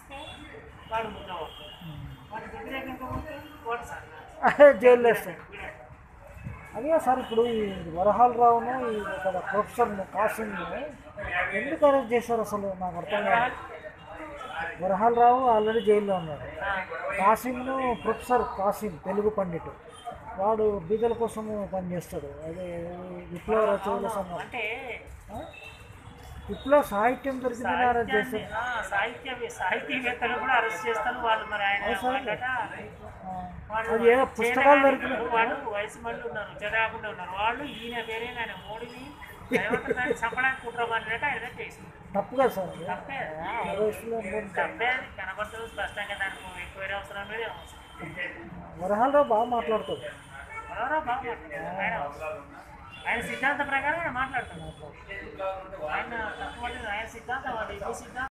వేస్తే వాడు ముద్రవాడు వాడు వ్యతిరేకంగా ఉంటే కోట సార్ జైలు వేస్తాడు అదే సార్ ఇప్పుడు ఈ వరహాల్ రావును ఈ ఇక్కడ ప్రొఫెసర్ను కాసింగ్ను ఎందుకు అరెస్ట్ చేశారు అసలు నాకు అర్థం కాదు వరహాల్ రావు ఆల్రెడీ జైల్లో ఉన్నాడు కాసింగ్ను ప్రొఫెసర్ కాసిం తెలుగు పండిట్ వాడు బీదల కోసము పనిచేస్తాడు అదే విప్లవ రచయితల సంఘం అంటే ఆ? విప్లవ సాహిత్యం దొరికిందని అరెస్ట్ సాహిత్యాన్ని, చేశారు ఆ, సాహిత్య సాహితీవేత్తలు కూడా అరెస్ట్ చేస్తారు వాళ్ళు మరి ఆయన వాళ్ళట ఆ. వాళ్ళు అది ఏదో పుస్తకాలు దొరికినాయి వాళ్ళు వయసు మళ్ళీ ఉన్నారు జడాకుండా ఉన్నారు వాళ్ళు ఈయన పేరే ఆయన మోడీని ఏమంటారు దాన్ని చంపడానికి కుట్ర పడినట్టు ఆయన చేసింది తప్పు కదా సార్ అది? తప్పే ఆ, టెర్రరిస్టులు అనుకుంటా. తప్పే అది కనబడుతుంది స్పష్టంగా దానికి ఎక్కువ అవసరం లేదు వరహాల్ రావు బాగా మాట్లాడతాడు ఎవరో బాగా మాట్లాడతారు. ఆయన ఆయన సిద్ధాంత ప్రకారం ఆయన మాట్లాడుతున్నారు ఆయన తక్కువ ఆయన సిద్ధాంతం అది ఇది సిద్ధాంతం